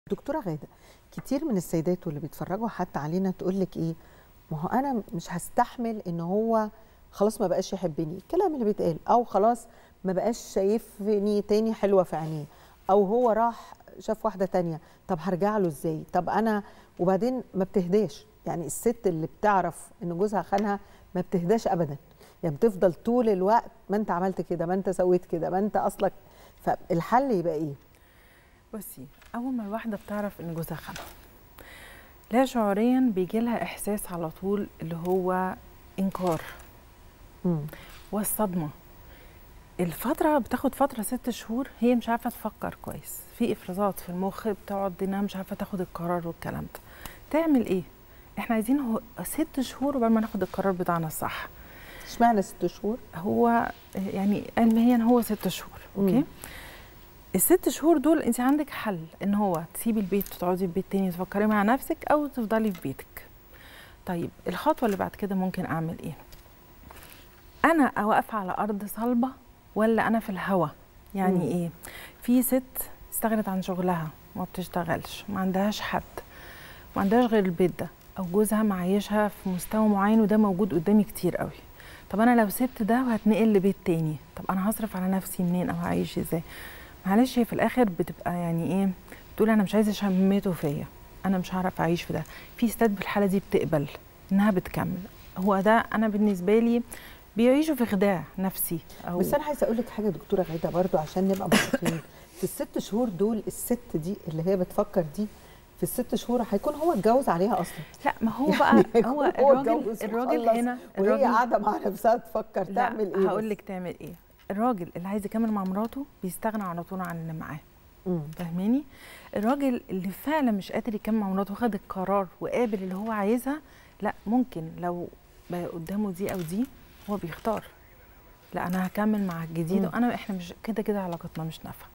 دكتورة غادة كتير من السيدات واللي بيتفرجوا حتى علينا تقول لك ايه ما هو انا مش هستحمل ان هو خلاص ما بقاش يحبني الكلام اللي بيتقال او خلاص ما بقاش شايفني تاني حلوة في عينيه او هو راح شاف واحدة تانية طب هرجع له ازاي طب انا وبعدين ما بتهداش يعني الست اللي بتعرف ان جوزها خانها ما بتهداش ابدا يعني بتفضل طول الوقت ما انت عملت كده ما انت سويت كده ما انت اصلك فالحل يبقى ايه بصي اول ما الواحده بتعرف ان جوزها خانها لا شعوريا بيجي لها احساس على طول اللي هو انكار مم. والصدمه الفترة بتاخد فترة ست شهور هي مش عارفة تفكر كويس في إفرازات في المخ بتقعد إنها مش عارفة تاخد القرار والكلام ده تعمل إيه؟ إحنا عايزين هو ست شهور وبعد ما ناخد القرار بتاعنا الصح اشمعنى ست شهور هو يعني علميا هو ست شهور أوكي؟ مم. الست شهور دول انت عندك حل ان هو تسيبي البيت وتقعدي في بيت تاني تفكري مع نفسك او تفضلي في بيتك طيب الخطوه اللي بعد كده ممكن اعمل ايه انا اوقف على ارض صلبه ولا انا في الهوا يعني مم. ايه في ست استغنت عن شغلها ما بتشتغلش ما عندهاش حد ما عندهاش غير البيت ده او جوزها معيشها في مستوى معين وده موجود قدامي كتير قوي طب انا لو سبت ده وهتنقل لبيت تاني طب انا هصرف على نفسي منين او هعيش ازاي معلش هي في الاخر بتبقى يعني ايه بتقول انا مش عايزه شميته فيا انا مش هعرف اعيش في ده في ستات في الحاله دي بتقبل انها بتكمل هو ده انا بالنسبه لي بيعيشوا في خداع نفسي او بس انا عايزه اقول لك حاجه دكتوره غاده برضو عشان نبقى متفقين في الست شهور دول الست دي اللي هي بتفكر دي في الست شهور هيكون هو اتجوز عليها اصلا لا ما هو يعني بقى هو هيكون الراجل اتجوز الراجل وخلص هنا وهي الراجل قاعده مع نفسها تفكر لا تعمل ايه هقول بس. لك تعمل ايه الراجل اللي عايز يكمل مع مراته بيستغنى على طول عن اللي معاه مم. فاهماني الراجل اللي فعلا مش قادر يكمل مع مراته واخد القرار وقابل اللي هو عايزها لا ممكن لو بقى قدامه دي او دي هو بيختار لا انا هكمل مع الجديد مم. وانا احنا مش كده كده علاقتنا مش نافعه